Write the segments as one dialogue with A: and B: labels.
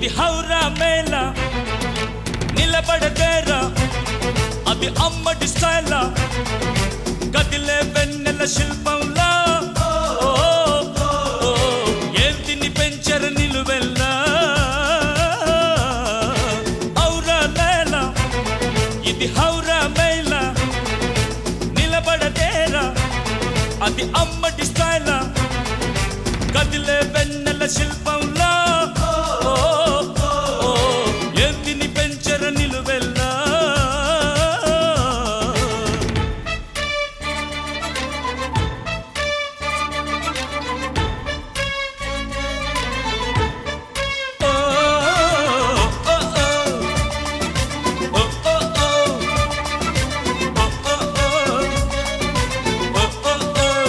A: ఇది హౌరా మేళ నిలబడదేరా అది అమ్మడి స్టైలా కదిలే వెన్నెల శిల్పంలా ఓ, ఓ, ఓ, ఏంటిని పెంచర నిలువెల్లా ఔరా మేళ ఇది హౌరా మేళ నిలబడదేరా అది అమ్మటి స్టైలా కదిలే వెన్నెల శిల్పంలా ఓ, ఓ, ఓ, ఏంటిని పెంచర నిలువెల్లా ఓ, ఓ, ఓ, ఓ, ఓ, ఓ, ఓ, ఓ, ఓ, ఓ.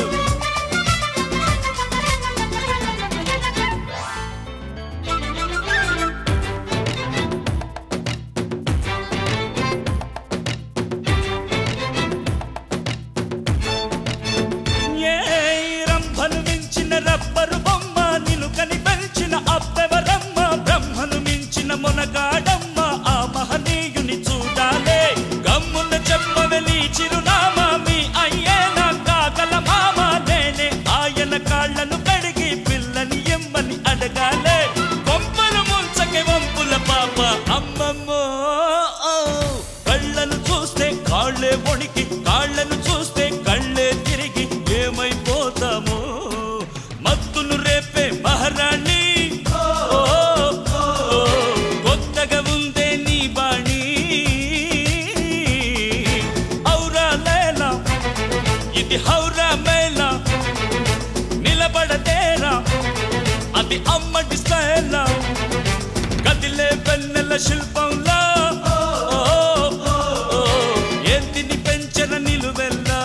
A: ఏ రంభను మించిన రబ్బరు బొమ్మ నిన్ను కని పెంచిన అప్పెవరమ్మ బ్రహ్మను మించిన మునగాడమ్మ ఆ మహనీయుని చూడాలే గమ్మున చెప్పవెలి చిరునామా మీ అయ్యేనా కాగల మామ నేనే ఆయన కాళ్ళను కడిగి పిల్లని ఎమ్మని అడగాలే కొంపలు ముంచకే వంపుల పాప అమ్మమ్మో కళ్ళను చూస్తే కాళ్ళే వణికి కాళ్ళను చూస్తే కళ్ళే తిరిగి ఏమైపోతామో మత్తును రేపే మహారాణి ఓ, ఓ, కొత్తగా ఉందే నీ బాణి ఔరా లేలా ఇది హౌరా మేళ నిలబడతేరా అది అమ్మటి స్టైలా కదిలే వెన్నెల శిల్పంలా ఓ, ఓ, ఓ, ఏంటిని పెంచన నిలువెల్లా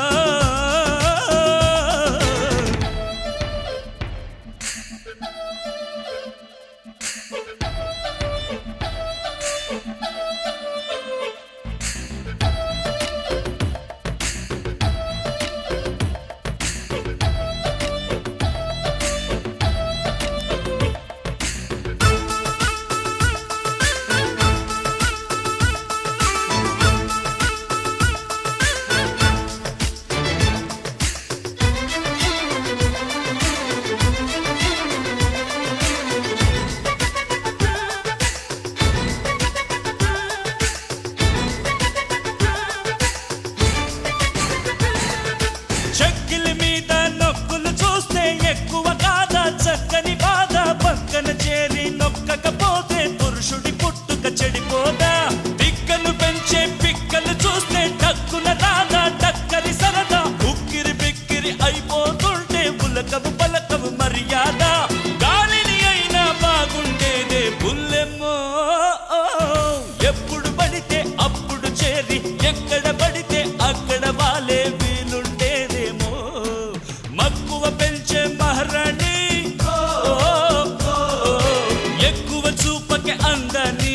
A: చెక్కిలి మీద నొక్కులు చూస్తే ఎక్కువ కాదా చక్కని బాధ పక్కన చేరి నొక్కకపోతే పురుషుడి పుట్టుక చెడిపోదా పిక్కను పెంచే పిక్కలు చూస్తే టక్కున రాదా టక్కరి సరదా ఉక్కిరి బిక్కిరి అయిపోతుంటే ఉలకవు పలకవు మర్యాద గాలిని అయినా బాగుండేదే బుల్లెమ్మో ఎప్పుడు పడితే అప్పుడు చేరి ఎక్కడ పడితే అక్కడ వాలే వీలుండేదేమో మక్కువ పెంచే మహారాణి ఓ, ఓ, ఓ, ఎక్కువ చూపకే అందని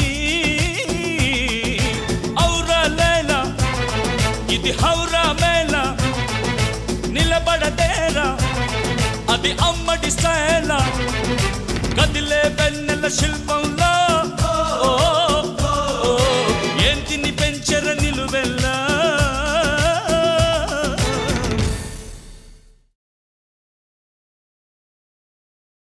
A: ఔరా లేలా ఇది హౌరా మేళ నిలబడదేరా అది అమ్మడి స్టైలా కదిలే వెన్నెల శిల్పంలా